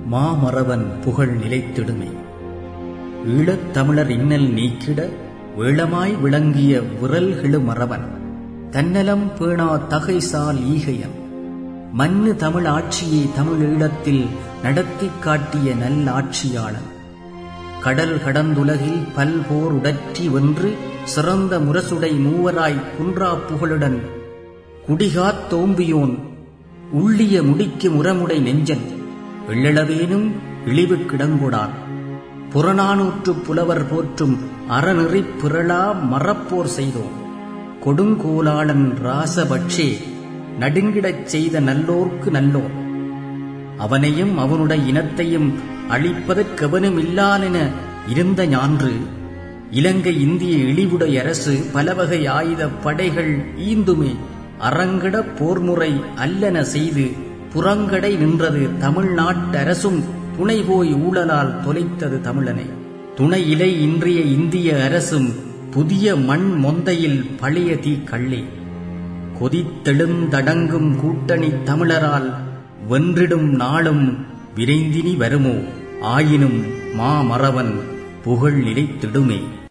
மாமறவன் புகழ் நிலைத்திடுமே ஈழத் தமிழர் இன்னல் நீக்கிட வேளமாய் விளங்கிய விரல்கிழு மறவன் தன்னலம் பேணா தகைசால் ஈகையன் மன்னு தமிழ் ஆட்சியை தமிழ் ஈழத்தில் நடத்திக் காட்டிய நல்லாட்சியாளன் கடல் கடந்துலகில் பல்போர் உடற்றி வென்று சிறந்த முரசுடை மூவராய் குன்றா புகழுடன் குடிகாத் தோம்பியோன் உள்ளிய முடிக்கு முரமுடை நெஞ்சன் எள்ளளவேனும் இழிவு கிடங்கொடான் புறநானூற்று புலவர் போற்றும் அறநெறி பிறளா மறப்போர் செய்தோம் கொடுங்கோலாளன் ராசபட்சே நடுங்கிடச் செய்த நல்லோர்க்கு நல்லோர் அவனையும் அவனுடைய இனத்தையும் அழிப்பதற்கவனும் இல்லானென இருந்த ஞான்று இலங்கை இந்திய இழிவுடைய அரசு பலவகை ஆயுத படைகள் ஈந்துமே அறங்கட போர்முறை அல்லன செய்து புறங்கடை நின்றது தமிழ்நாட்டரசும் துணை போய் ஊழலால் தொலைத்தது தமிழனை துணை இலை இன்றைய இந்திய அரசும் புதிய மண் மொந்தையில் பழைய தீ கள்ளே கொதித்தெழுந்தடங்கும் கூட்டணி தமிழரால் வென்றிடும் நாளும் விரைந்தினி வருமோ ஆயினும் மாமறவன் புகழ் நிலைத்திடுமே